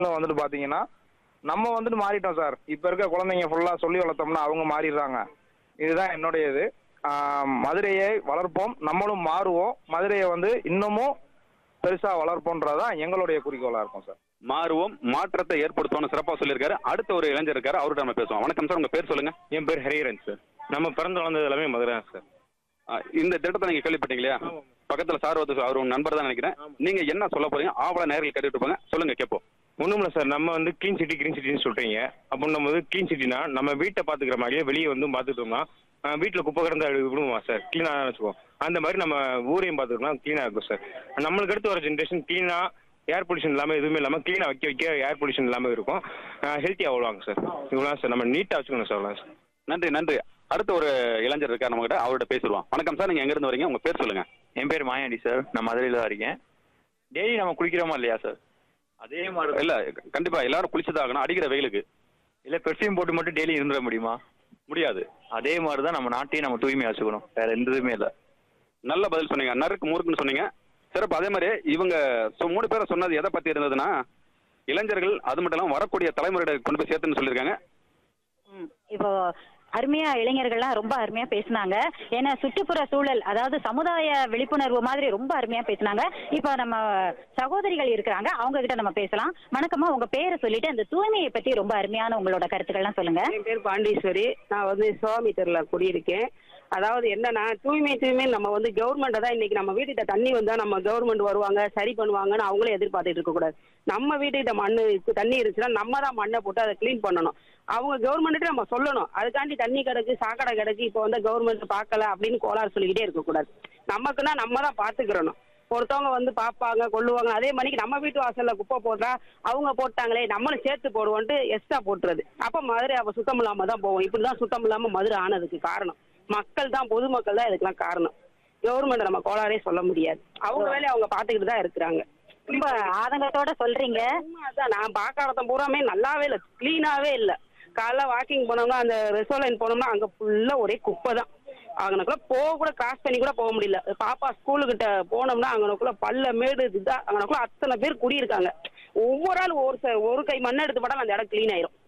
இன்னும் வந்துட்டு பாத்தீங்கன்னா நம்ம வந்துட்டு மாறிட்டோம் சார் இப்ப இருக்க குழந்தைங்க ஃபுல்லா சொல்லி வளர்த்தோம்னா அவங்க மாறிடுறாங்க இதுதான் என்னுடைய இது ஆஹ் மதுரையை வளர்ப்போம் நம்மளும் மாறுவோம் மதுரையை வந்து இன்னமும் பெருசா வளர்ப்போன்றதான் எங்களுடைய குறிக்கோளா இருக்கும் சார் மாறுவோம் மாற்றத்தை ஏற்படுத்துவோம்னு சிறப்பா சொல்லியிருக்காரு அடுத்த ஒரு இளைஞர் இருக்காரு அவர்கிட்ட நம்ம பேசுவோம் வணக்கம் சார் உங்க பேர் சொல்லுங்க என் பேர் ஹரிஹரன் சார் நம்ம பிறந்து வளர்ந்தது எல்லாமே மதுரை சார் ஆ, இந்த திட்டத்தை நீங்க கேள்விப்பட்டீங்க இல்லையா பக்கத்துல சார் வந்து அவர் உங்க நண்பர் தான் நினைக்கிறேன் நீங்க என்ன சொல்ல போறீங்க ஆவல நேரில் கேட்டுட்டு இருப்பாங்க சொல்லுங்க கேட்போம் ஒண்ணுமில்ல சார் நம்ம வந்து க்ளீன் சிட்டி க்ளீன் சிட்டின்னு சொல்றீங்க அப்போ நம்ம வந்து க்ளீன் சிட்டினா நம்ம வீட்டை பாத்துக்கிற மாதிரியே வெளியே வந்து பாத்துட்டோம்னா ஆஹ் வீட்டுல குப்பை கிடந்தா விடுவோமா சார் க்ளீனா வச்சுக்குவோம் அந்த மாதிரி நம்ம ஊரையும் பாத்துக்கிட்டோம்னா க்ளீனா இருக்கும் சார் நம்மளுக்கு அடுத்து வர ஜென்ரேஷன் க்ளீனா ஏர் பொல்யூஷன் இல்லாம எதுவுமே இல்லாம க்ளீனா வைக்க வைக்க ஏர் பொல்யூஷன் இல்லாம இருக்கும் ஹெல்த்தியா வருவாங்க சார் இவ்வளோ சார் நம்ம நீட்டா வச்சுக்கணும் சார் அவ்வளோ சார் நன்றி நன்றி அடுத்த ஒரு இளைஞர் இருக்கார் நம்ம கிட்ட அவர்கிட்ட பேசிடுவோம் வணக்கம் சார் நீங்க எங்க இருந்து வரீங்க உங்க பேர் சொல்லுங்க என் பேர் மாயாண்டி சார் நான் மதுரையில் தான் இருக்கேன் டெய்லி நம்ம குளிக்கிறோமா இல்லையா சார் அதே மாதிரி இல்ல கண்டிப்பா எல்லாரும் குளிச்சுதான் ஆகணும் அடிக்கிற வெயிலுக்கு இல்லை பெர்ஃப்யூம் போட்டு மட்டும் டெய்லி இருந்துட முடியுமா முடியாது அதே மாதிரி தான் நம்ம நாட்டையும் நம்ம தூய்மையாக வச்சுக்கணும் வேற எந்த இதுவுமே இல்லை நல்ல பதில் சொன்னீங்க நறுக்கு முறுக்குன்னு சொன்னீங்க சிறப்பு அதே மாதிரி இவங்க சொ- மூணு பேரை சொன்னது எதை பத்தி இருந்ததுன்னா இளைஞர்கள் அது மட்டும் இல்லாம வரக்கூடிய தலைமுறையிட கொண்டு போய் சேர்த்துன்னு சொல்லியிருக்காங்க ம். இப்போ அருமையா இளைஞர்கள்லாம் ரொம்ப அருமையா பேசுனாங்க ஏன்னா சுற்றுப்புற சூழல் அதாவது சமுதாய விழிப்புணர்வு மாதிரி ரொம்ப அருமையா பேசுனாங்க இப்போ நம்ம சகோதரிகள் இருக்கிறாங்க அவங்க கிட்ட நம்ம பேசலாம் வணக்கம்மா உங்க பேரை சொல்லிட்டு அந்த தூய்மையை பத்தி ரொம்ப அருமையான உங்களோட கருத்துக்கள்லாம் சொல்லுங்க என் பேர் பாண்டீஸ்வரி நான் வந்து சுவாமி தெருல குடியிருக்கேன் அதாவது என்னன்னா தூய்மை தூய்மை நம்ம வந்து கவர்மெண்ட்டை தான் இன்னைக்கு நம்ம வீட்டுக்கிட்ட தண்ணி வந்தா நம்ம கவர்மெண்ட் வருவாங்க சரி பண்ணுவாங்கன்னு அவங்களே எதிர்பார்த்துட்டு இருக்க கூடாது நம்ம வீட்டுக்கிட்ட மண்ணு இருக்கு, தண்ணி இருந்துச்சுன்னா நம்ம தான் மண்ணை போட்டு அதை க்ளீன் பண்ணணும் அவங்க கவர்மெண்ட்டு நம்ம சொல்லணும் அதுக்காண்டி தண்ணி கிடக்கு சாக்கடை கிடக்கு இப்போ வந்து கவர்மெண்ட் பார்க்கல அப்படின்னு கோளாறு சொல்லிக்கிட்டே இருக்கக்கூடாது நமக்குன்னா நம்ம தான் பார்த்துக்கிறணும் ஒருத்தவங்க வந்து பார்ப்பாங்க கொள்ளுவாங்க அதே மாதிரிக்கு நம்ம வீட்டு வாசல்ல குப்பை போட்டா அவங்க போட்டாங்களே நம்மளும் சேர்த்து போடுவோன்ட்டு எக்ஸ்ட்ரா போட்டுறது அப்ப மதுரை அப்ப சுத்தம் இல்லாம தான் போவோம் இப்படிதான் சுத்தம் இல்லாம மதுரை ஆனதுக்கு காரணம் மக்கள் தான் பொதுமக்கள் தான் இதுக்கெல்லாம் காரணம் கவர்மெண்ட் நம்ம கோளாறே சொல்ல முடியாது அவங்க வேலையை அவங்க பார்த்துக்கிட்டு தான் இருக்கிறாங்க ரொம்ப ஆதங்கத்தோட சொல்றீங்க உண்மை அதான் நான் பார்க்கறத பூராமே நல்லாவே இல்லை க்ளீனாவே இல்லை காலைல வாக்கிங் போனோம்னா அந்த ரெசோலைன் போனோம்னா அங்க ஃபுல்லா ஒரே குப்பை தான் அங்கனக்குள்ள போக கூட கிராஸ் பண்ணி கூட போக முடியல பாப்பா ஸ்கூலுக்கிட்ட போனோம்னா அங்கனக்குள்ள பல்ல மேடு இதுதான் அங்கனக்குள்ள அத்தனை பேர் குடியிருக்காங்க ஒவ்வொரு ஆள் ஒரு ச- ஒரு கை மண்ணை எடுத்து போட்டாலும் அந்த இடம் க்ளீன் ஆயிரும்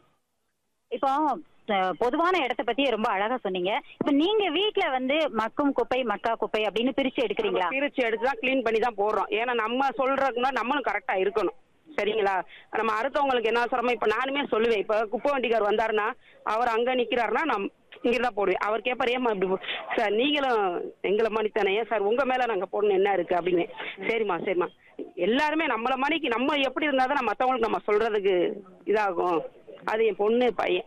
இப்போ அஹ், பொதுவான இடத்த பத்தி ரொம்ப அழகா சொன்னீங்க இப்போ நீங்க வீட்ல வந்து மக்கும் குப்பை மக்கா குப்பை அப்படின்னு பிரிச்சு எடுக்கிறீங்களா பிரிச்சு எடுத்து தான் க்ளீன் பண்ணி தான் போடுறோம் ஏன்னா நம்ம சொல்றதுக்குன்னா நம்மளும் கரெக்டா இருக்கணும் சரிங்களா நம்ம அடுத்தவங்களுக்கு என்ன சிரமம் இப்ப நானுமே சொல்லுவேன் இப்ப குப்பை வண்டிக்கார் வந்தாருன்னா அவர் அங்க நிக்கிறாருன்னா நான் இங்க தான் போடுவேன் அவர் கேட்பாரு ஏமா இப்படி போ- சார் நீங்களும் எங்களை மாதிரி தானே ஏன் சார் உங்க மேல நாங்க போடணும் என்ன இருக்கு அப்படின்னு சரிம்மா சரிம்மா எல்லாருமே நம்மள மாதிரிக்கு நம்ம எப்படி இருந்தா தான் மத்தவங்களுக்கு நம்ம சொல்றதுக்கு இதாகும் அது என் பொண்ணு பையன்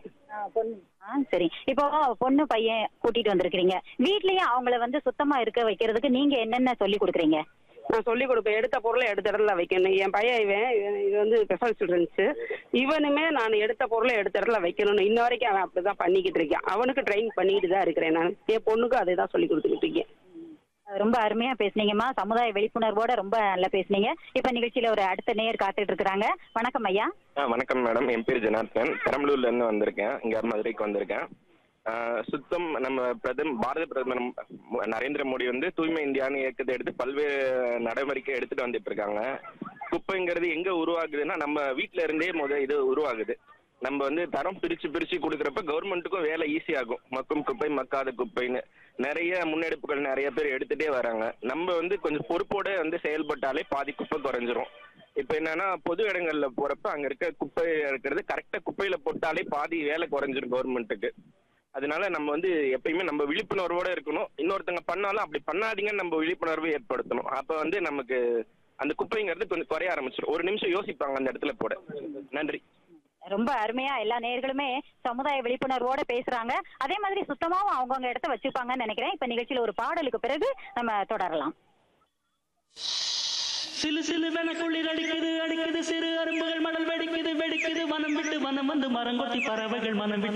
ஆ சரி இப்போ பொண்ணு பையன் கூட்டிட்டு வந்திருக்கீங்க வீட்லயும் அவங்கள வந்து சுத்தமா இருக்க வைக்கிறதுக்கு நீங்க என்னென்ன சொல்லி கொடுக்குறீங்க நான் சொல்லி கொடுப்பேன் எடுத்த பொருளை எடுத்த இடத்துல வைக்கணும் என் பையன் இவன் இவன் இது வந்து ஸ்பெஷல் ஸ்டூடெண்ட்ஸு இவனுமே நான் எடுத்த பொருளை எடுத்த இடத்துல வைக்கணும்னு இன்ன வரைக்கும் அவன் அப்படிதான் பண்ணிக்கிட்டு இருக்கான் அவனுக்கு ட்ரைன் பண்ணிக்கிட்டு தான் இருக்கிறேன் நான் என் பொண்ணுக்கும் அதை தான் சொல்லி கொடுத்துக்கிட்டு இருக்கேன் ரொம்ப அருமையா பேசுனீங்கம்மா சமுதாய விழிப்புணர்வோட ரொம்ப நல்லா பேசுனீங்க இப்ப நிகழ்ச்சியில ஒரு அடுத்த நேயர் காத்துட்டு இருக்காங்க வணக்கம் ஐயா ஆ வணக்கம் மேடம் என் பேர் ஜனார்த்தன் பெரம்பலூர்ல இருந்து வந்திருக்கேன் இங்க மதுரைக்கு வந்திருக்கேன் ஆ, சுத்தம் நம்ம பிரதம் பாரத பிரதமர் மு- நரேந்திர மோடி வந்து தூய்மை இந்தியான்னு இயக்கத்தை எடுத்து பல்வேறு நடவடிக்கை எடுத்துட்டு வந்துட்டு இருக்காங்க குப்பைங்கிறது எங்க உருவாகுதுன்னா நம்ம வீட்ல இருந்தே முத இது உருவாகுது நம்ம வந்து தரம் பிரிச்சு பிரிச்சு கொடுக்குறப்ப கவர்மெண்ட்டுக்கும் வேலை ஈஸியாகும் மக்கும் குப்பை மக்காத குப்பைன்னு நிறைய முன்னெடுப்புகள் நிறைய பேர் எடுத்துட்டே வராங்க நம்ம வந்து கொஞ்சம் பொறுப்போட வந்து செயல்பட்டாலே பாதி குப்பை குறைஞ்சிரும் இப்ப என்னன்னா பொது இடங்கள்ல போறப்ப அங்க இருக்க குப்பை இருக்கிறது கரெக்டா குப்பையில போட்டாலே பாதி வேலை குறைஞ்சிரும் கவர்மெண்ட்டுக்கு அதனால நம்ம வந்து எப்பயுமே நம்ம விழிப்புணர்வோட இருக்கணும் இன்னொருத்தங்க பண்ணாலும் அப்படி பண்ணாதீங்கன்னு நம்ம விழிப்புணர்வு ஏற்படுத்தணும் அப்ப வந்து நமக்கு அந்த குப்பைங்கிறது கொஞ்சம் குறைய ஆரம்பிச்சிடும் ஒரு நிமிஷம் யோசிப்பாங்க அந்த இடத்துல போட நன்றி ரொம்ப அருமையா எல்லா நேயர்களுமே சமுதாய விழிப்புணர்வோட பேசுறாங்க அதே மாதிரி சுத்தமாவும் அவங்கவங்க இடத்த வச்சிருப்பாங்கன்னு நினைக்கிறேன் இப்ப நிகழ்ச்சியில ஒரு பாடலுக்கு பிறகு நம்ம தொடரலாம் சிலு சிலுவென குளிர் அடிக்குது அடிக்குது சிறு அரும்புகள் மணல் வெடிக்குது வெடிக்குது வனம் விட்டு வனம் வந்து மரங்கொத்தி பறவைகள் மனம் விட்டு